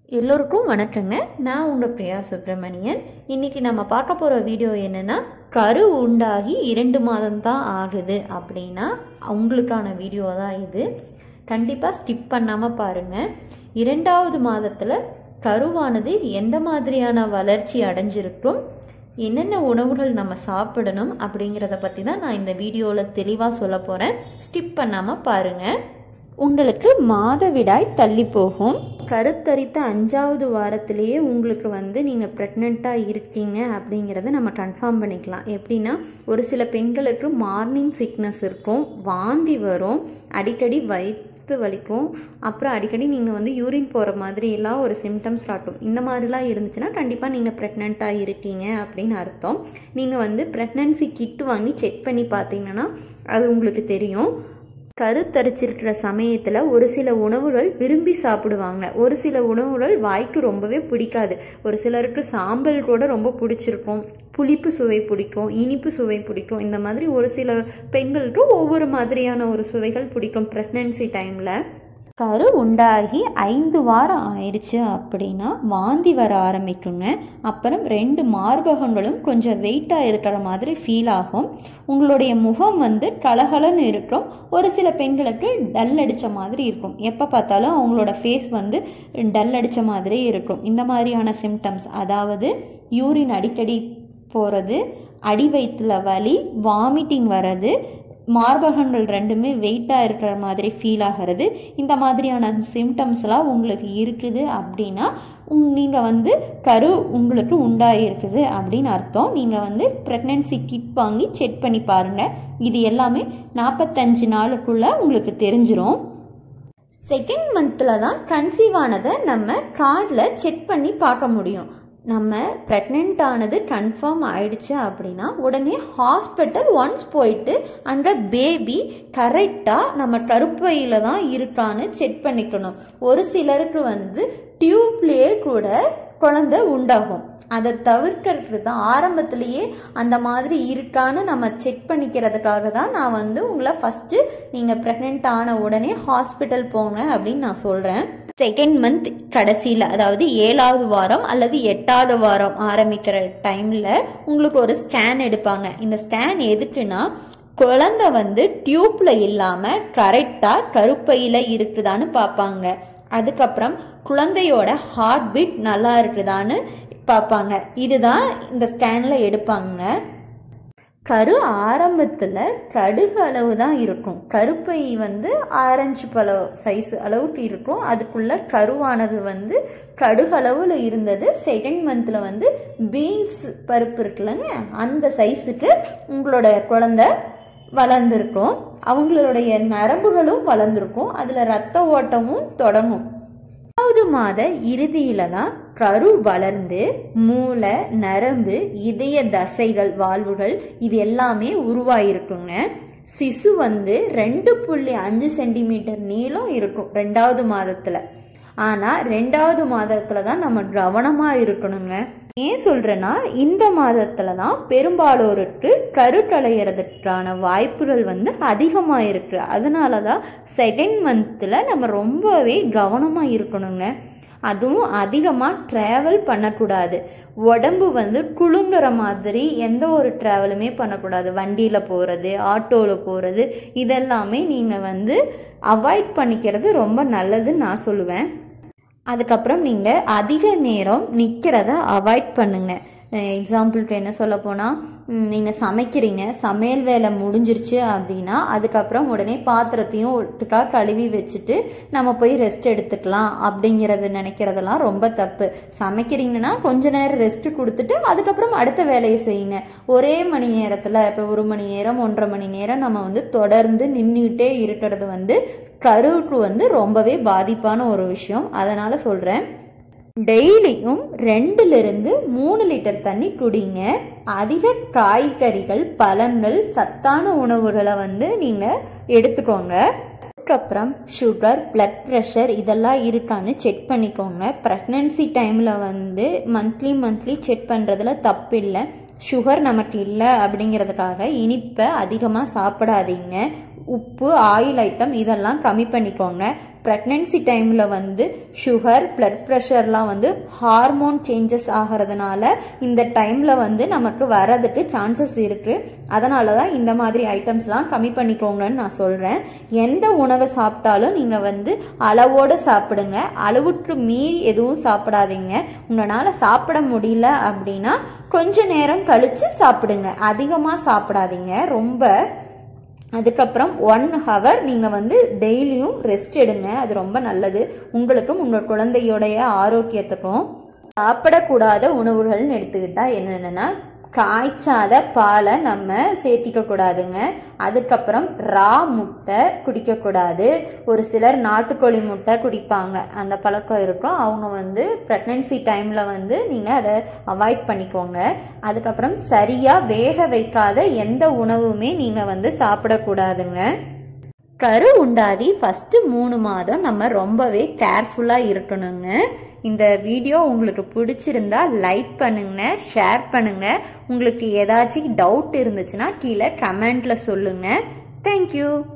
எல்லோருக்கும் வணக்கங்க நான் உங்கள் பிரியா சுப்பிரமணியன் இன்றைக்கி நம்ம பார்க்க போகிற வீடியோ என்னென்னா கரு உண்டாகி இரண்டு மாதம் தான் ஆகுது அப்படின்னா உங்களுக்கான வீடியோ தான் இது கண்டிப்பாக ஸ்கிப் பண்ணாமல் பாருங்கள் இரண்டாவது மாதத்தில் கருவானது எந்த மாதிரியான வளர்ச்சி அடைஞ்சிருக்கும் என்னென்ன உணவுகள் நம்ம சாப்பிடணும் அப்படிங்கிறத பற்றி தான் நான் இந்த வீடியோவில் தெளிவாக சொல்ல போகிறேன் ஸ்கிப் பண்ணாமல் பாருங்கள் உங்களுக்கு மாதவிடாய் தள்ளி போகும் கருத்தரித்த அஞ்சாவது வாரத்திலேயே உங்களுக்கு வந்து நீங்கள் ப்ரெக்னெண்ட்டாக இருக்கீங்க அப்படிங்கிறத நம்ம கன்ஃபார்ம் பண்ணிக்கலாம் எப்படின்னா ஒரு சில பெண்களுக்கு மார்னிங் சிக்னஸ் இருக்கும் வாந்தி வரும் அடிக்கடி வயிற்று வலிக்கும் அப்புறம் அடிக்கடி நீங்கள் வந்து யூரின் போகிற மாதிரி எல்லாம் ஒரு சிம்டம்ஸ் காட்டும் இந்த மாதிரிலாம் இருந்துச்சுன்னா கண்டிப்பாக நீங்கள் ப்ரெக்னெண்ட்டாக இருக்கீங்க அப்படின்னு அர்த்தம் நீங்கள் வந்து ப்ரெக்னன்சி கிட் வாங்கி செக் பண்ணி பார்த்தீங்கன்னா அது உங்களுக்கு தெரியும் கருத்தரிச்சிருக்கிற சமயத்தில் ஒரு சில உணவுகள் விரும்பி சாப்பிடுவாங்க ஒரு சில உணவுகள் வாய்க்கு ரொம்பவே பிடிக்காது ஒரு சிலருக்கு சாம்பல் கூட ரொம்ப பிடிச்சிருக்கும் புளிப்பு சுவை பிடிக்கும் இனிப்பு சுவை பிடிக்கும் இந்த மாதிரி ஒரு சில பெண்களுக்கு ஒவ்வொரு மாதிரியான ஒரு சுவைகள் பிடிக்கும் ப்ரெக்னென்சி டைமில் கரு உண்டாகி ஐந்து வாரம் ஆயிடுச்சு அப்படின்னா வாந்தி வர ஆரம்பிக்குங்க அப்புறம் ரெண்டு மார்பகங்களும் கொஞ்சம் வெயிட்டாக இருக்கிற மாதிரி ஃபீல் ஆகும் உங்களுடைய முகம் வந்து கலகலன்னு இருக்கும் ஒரு சில பெண்களுக்கு டல் அடித்த மாதிரி இருக்கும் எப்போ பார்த்தாலும் அவங்களோட ஃபேஸ் வந்து டல் அடித்த மாதிரி இருக்கும் இந்த மாதிரியான சிம்டம்ஸ் அதாவது யூரின் அடிக்கடி போகிறது அடி வயிற்றுல வலி வாமிட்டிங் வர்றது மார்பகங்கள் ரெண்டுமே வெயிட்டாக இருக்கிற மாதிரி ஃபீல் ஆகிறது இந்த மாதிரியான சிம்டம்ஸ்லாம் உங்களுக்கு இருக்குது அப்படின்னா நீங்கள் வந்து கரு உங்களுக்கு உண்டாகிருக்குது அப்படின்னு அர்த்தம் நீங்கள் வந்து ப்ரெக்னென்சி கிட் வாங்கி செக் பண்ணி பாருங்கள் இது எல்லாமே நாற்பத்தஞ்சு நாளுக்குள்ளே உங்களுக்கு தெரிஞ்சிடும் செகண்ட் மந்தில் தான் கன்சீவ் ஆனதை நம்ம கார்டில் செக் பண்ணி பார்க்க முடியும் நம்ம ப்ரெக்னென்ட் ஆனது கன்ஃபார்ம் ஆயிடுச்சு அப்படின்னா உடனே ஹாஸ்பிட்டல் ஒன்ஸ் போயிட்டு அந்த பேபி கரெக்டாக நம்ம கருப்பையில் தான் இருக்கான்னு செக் பண்ணிக்கணும் ஒரு சிலருக்கு வந்து டியூப்லேயே கூட குழந்தை உண்டாகும் அதை தவிர்க்கிறது தான் ஆரம்பத்திலேயே அந்த மாதிரி இருக்கான்னு நம்ம செக் பண்ணிக்கிறதுக்காக தான் நான் வந்து உங்களை ஃபஸ்ட்டு நீங்கள் ப்ரெக்னென்ட் ஆன உடனே ஹாஸ்பிட்டல் போங்க அப்படின்னு நான் சொல்கிறேன் செகண்ட் மந்த் கடைசியில் அதாவது ஏழாவது வாரம் அல்லது எட்டாவது வாரம் ஆரம்பிக்கிற டைமில் உங்களுக்கு ஒரு ஸ்கேன் எடுப்பாங்க இந்த ஸ்கேன் எதுக்குன்னா குழந்தை வந்து டியூப்பில் இல்லாமல் கரெக்டாக கருப்பையில் இருக்குதான்னு பார்ப்பாங்க அதுக்கப்புறம் குழந்தையோட ஹார்ட் பீட் நல்லா இருக்குதான்னு பார்ப்பாங்க இதுதான் இந்த ஸ்கேனில் எடுப்பாங்க கரு ஆரம்பத்தில் கடுகு அளவு தான் இருக்கும் கருப்பை வந்து ஆரஞ்சு பழம் சைஸ் அளவுக்கு இருக்கும் அதுக்குள்ள கருவானது வந்து கடுகு அளவில் இருந்தது செகண்ட் மந்தில் வந்து பீன்ஸ் பருப்பு இருக்குல்லங்க அந்த சைஸுக்கு உங்களோட குழந்த வளர்ந்துருக்கும் அவங்களுடைய நரம்புகளும் வளர்ந்துருக்கும் அதில் ரத்த ஓட்டமும் தொடங்கும் மூணாவது மாத இறுதியில தான் கரு வளர்ந்து மூளை நரம்பு இதய தசைகள் வாழ்வுகள் இது எல்லாமே உருவாயிருக்குங்க சிசு வந்து ரெண்டு புள்ளி அஞ்சு சென்டிமீட்டர் நீளம் இருக்கும் ரெண்டாவது மாதத்தில் ஆனால் ரெண்டாவது மாதத்தில் தான் நம்ம கவனமாக இருக்கணுங்க ஏன் சொல்கிறேன்னா இந்த மாதத்தில் தான் பெரும்பாலோருக்கு கரு களையிறதுக்கான வாய்ப்புகள் வந்து அதிகமாக இருக்குது அதனால தான் செகண்ட் மந்தில் நம்ம ரொம்பவே கவனமாக இருக்கணுங்க அதுவும் அதிகமாக ட்ராவல் பண்ணக்கூடாது உடம்பு வந்து குலுங்குற மாதிரி எந்த ஒரு ட்ராவலுமே பண்ணக்கூடாது வண்டியில் போகிறது ஆட்டோவில் போகிறது இதெல்லாமே நீங்கள் வந்து அவாய்ட் பண்ணிக்கிறது ரொம்ப நல்லதுன்னு நான் சொல்லுவேன் அதுக்கப்புறம் நீங்கள் அதிக நேரம் நிற்கிறத அவாய்ட் பண்ணுங்கள் எக்ஸாம்பிளுக்கு என்ன சொல்ல போனால் நீங்கள் சமைக்கிறீங்க சமையல் வேலை முடிஞ்சிருச்சு அப்படின்னா அதுக்கப்புறம் உடனே பாத்திரத்தையும் ஒட்டுக்கா கழுவி வச்சுட்டு நம்ம போய் ரெஸ்ட் எடுத்துக்கலாம் அப்படிங்கிறது நினைக்கிறதெல்லாம் ரொம்ப தப்பு சமைக்கிறீங்கன்னா கொஞ்ச நேரம் ரெஸ்ட் கொடுத்துட்டு அதுக்கப்புறம் அடுத்த வேலையை செய்யுங்க ஒரே மணி நேரத்தில் இப்போ ஒரு மணி நேரம் ஒன்றரை மணி நேரம் நம்ம வந்து தொடர்ந்து நின்றுக்கிட்டே இருக்கிறது வந்து கருவுக்கு வந்து ரொம்பவே பாதிப்பான ஒரு விஷயம் அதனால் சொல்கிறேன் டெய்லியும் ரெண்டுலேருந்து மூணு லிட்டர் தண்ணி குடிங்க அதிக காய்கறிகள் பழங்கள் சத்தான உணவுகளை வந்து நீங்கள் எடுத்துக்கோங்க அதுக்கப்புறம் சுகர் பிளட் ப்ரெஷர் இதெல்லாம் இருக்கான்னு செக் பண்ணிக்கோங்க ப்ரெக்னென்சி டைமில் வந்து மந்த்லி மந்த்லி செக் பண்ணுறதுல தப்பு இல்லை சுகர் நமக்கு இல்லை அப்படிங்கிறதுக்காக இனிப்பை அதிகமாக சாப்பிடாதீங்க உப்பு ஆயில் ஐட்டம் இதெல்லாம் கம்மி பண்ணிக்கோங்க ப்ரெக்னென்சி டைமில் வந்து சுகர் பிளட் ப்ரெஷர்லாம் வந்து ஹார்மோன் சேஞ்சஸ் ஆகிறதுனால இந்த டைமில் வந்து நமக்கு வரதுக்கு சான்சஸ் இருக்குது அதனால தான் இந்த மாதிரி ஐட்டம்ஸ்லாம் கம்மி பண்ணிக்கோங்கன்னு நான் சொல்கிறேன் எந்த உணவை சாப்பிட்டாலும் நீங்கள் வந்து அளவோடு சாப்பிடுங்க அளவுக்கு மீறி எதுவும் சாப்பிடாதீங்க உங்களால் சாப்பிட முடியல அப்படின்னா கொஞ்ச நேரம் கழித்து சாப்பிடுங்க அதிகமாக சாப்பிடாதீங்க ரொம்ப அதுக்கப்புறம் ஒன் ஹவர் நீங்கள் வந்து டெய்லியும் ரெஸ்ட் எடுங்க அது ரொம்ப நல்லது உங்களுக்கும் உங்கள் குழந்தையோடைய ஆரோக்கியத்துக்கும் சாப்பிடக்கூடாத உணவுகள்னு எடுத்துக்கிட்டால் என்னென்னா காய்ச்சாத பாலை நம்ம சேர்த்திக்க கூடாதுங்க அதுக்கப்புறம் ரா முட்டை குடிக்கக்கூடாது ஒரு சிலர் நாட்டுக்கோழி முட்டை குடிப்பாங்க அந்த பழக்கம் இருக்கும் அவங்க வந்து ப்ரெக்னென்சி டைமில் வந்து நீங்கள் அதை அவாய்ட் பண்ணிக்கோங்க அதுக்கப்புறம் சரியாக வேக வைக்காத எந்த உணவுமே நீங்கள் வந்து சாப்பிடக்கூடாதுங்க கரு உண்டாடி ஃபஸ்ட்டு மூணு மாதம் நம்ம ரொம்பவே கேர்ஃபுல்லாக இருக்கணுங்க இந்த வீடியோ உங்களுக்கு பிடிச்சிருந்தா லைக் பண்ணுங்க ஷேர் பண்ணுங்க உங்களுக்கு ஏதாச்சும் டவுட் இருந்துச்சுன்னா கீழே கமெண்ட்டில் சொல்லுங்கள் தேங்க்யூ